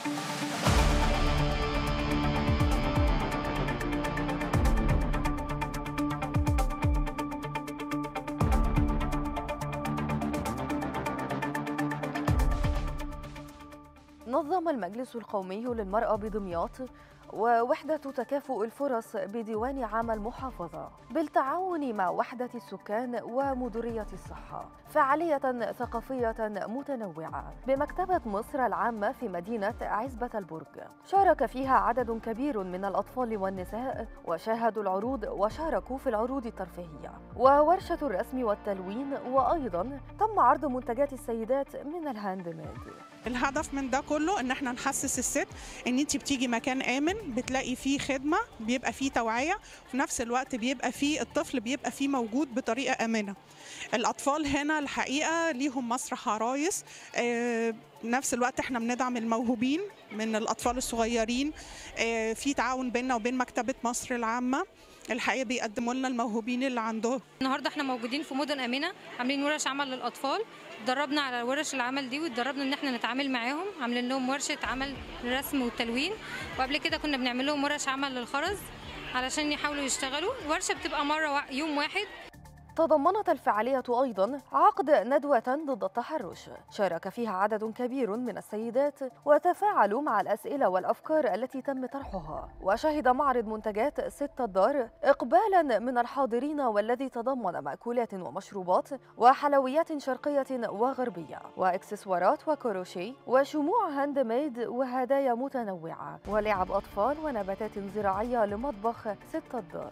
نظم المجلس القومي للمرأة بدمياط ووحدة تكافؤ الفرص بديوان عام المحافظة بالتعاون مع وحدة السكان ومديرية الصحة فعالية ثقافية متنوعة بمكتبة مصر العامة في مدينة عزبة البرج شارك فيها عدد كبير من الأطفال والنساء وشاهدوا العروض وشاركوا في العروض الترفيهية وورشة الرسم والتلوين وأيضا تم عرض منتجات السيدات من الهاند ميد الهدف من ده كله ان احنا نحسس الست ان انت بتيجي مكان امن بتلاقي فيه خدمه بيبقى فيه توعيه في نفس الوقت بيبقى فيه الطفل بيبقى فيه موجود بطريقه امنه الاطفال هنا الحقيقه ليهم مسرح عرايس آه نفس الوقت احنا بندعم الموهوبين من الاطفال الصغيرين آه في تعاون بيننا وبين مكتبه مصر العامه الحقيقه بيقدموا لنا الموهوبين اللي عندهم النهارده احنا موجودين في مدن امنه عاملين ورش عمل للاطفال اتدربنا على ورش العمل دي واتدربنا ان احنا نتعامل معاهم عاملين لهم ورشه عمل للرسم والتلوين وقبل كده كنا بنعمل لهم ورش عمل للخرز علشان يحاولوا يشتغلوا الورشه بتبقى مره يوم واحد تضمنت الفعالية أيضا عقد ندوة ضد التحرش شارك فيها عدد كبير من السيدات وتفاعلوا مع الأسئلة والأفكار التي تم طرحها وشهد معرض منتجات ست الدار إقبالا من الحاضرين والذي تضمن مأكولات ومشروبات وحلويات شرقية وغربية وإكسسوارات وكروشيه وشموع هاند ميد وهدايا متنوعة ولعب أطفال ونباتات زراعية لمطبخ ست الدار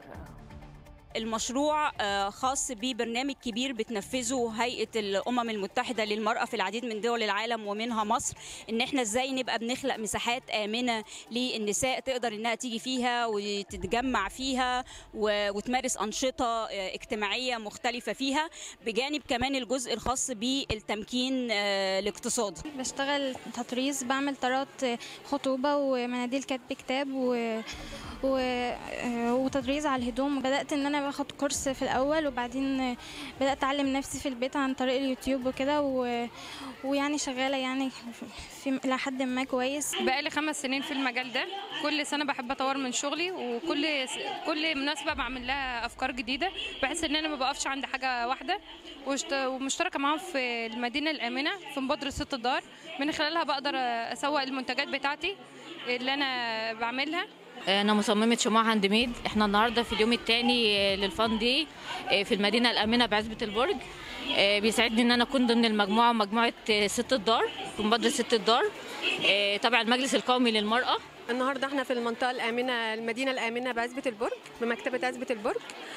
المشروع خاص ببرنامج كبير بتنفذه هيئه الامم المتحده للمراه في العديد من دول العالم ومنها مصر ان احنا ازاي نبقى بنخلق مساحات امنه للنساء تقدر انها تيجي فيها وتتجمع فيها وتمارس انشطه اجتماعيه مختلفه فيها بجانب كمان الجزء الخاص بالتمكين الاقتصادي بشتغل تطريز بعمل طرات خطوبه ومناديل كتب كتاب و و... وتدريس على الهدوم بدات ان انا باخد كورس في الاول وبعدين بدات اعلم نفسي في البيت عن طريق اليوتيوب وكده و... ويعني شغاله يعني في الى حد ما كويس بقالي خمس سنين في المجال ده كل سنه بحب اطور من شغلي وكل كل مناسبه بعمل لها افكار جديده بحس ان انا ما بقفش عند حاجه واحده ومشتركه معاهم في المدينه الامنه في مبادره ست الدار من خلالها بقدر اسوق المنتجات بتاعتي اللي انا بعملها انا مصممه شموع هاند ميد احنا النهارده في اليوم الثاني للفان دي في المدينه الامنه بعزبه البرج بيسعدني ان انا اكون ضمن المجموعه مجموعه ست الدار في مبادره ست الدار تبع المجلس القومي للمراه النهارده احنا في المنطقه الامنه المدينه الامنه بعزبه البرج بمكتبه عزبه البرج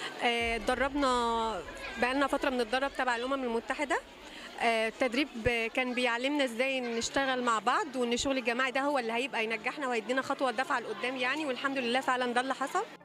اتدربنا بقالنا فتره بنتدرب تبع الامم المتحده التدريب كان بيعلمنا ازاي نشتغل مع بعض وان الشغل الجماعي ده هو اللي هيبقى ينجحنا وهيدينا خطوه دفعه لقدام يعني والحمد لله فعلا ده اللي حصل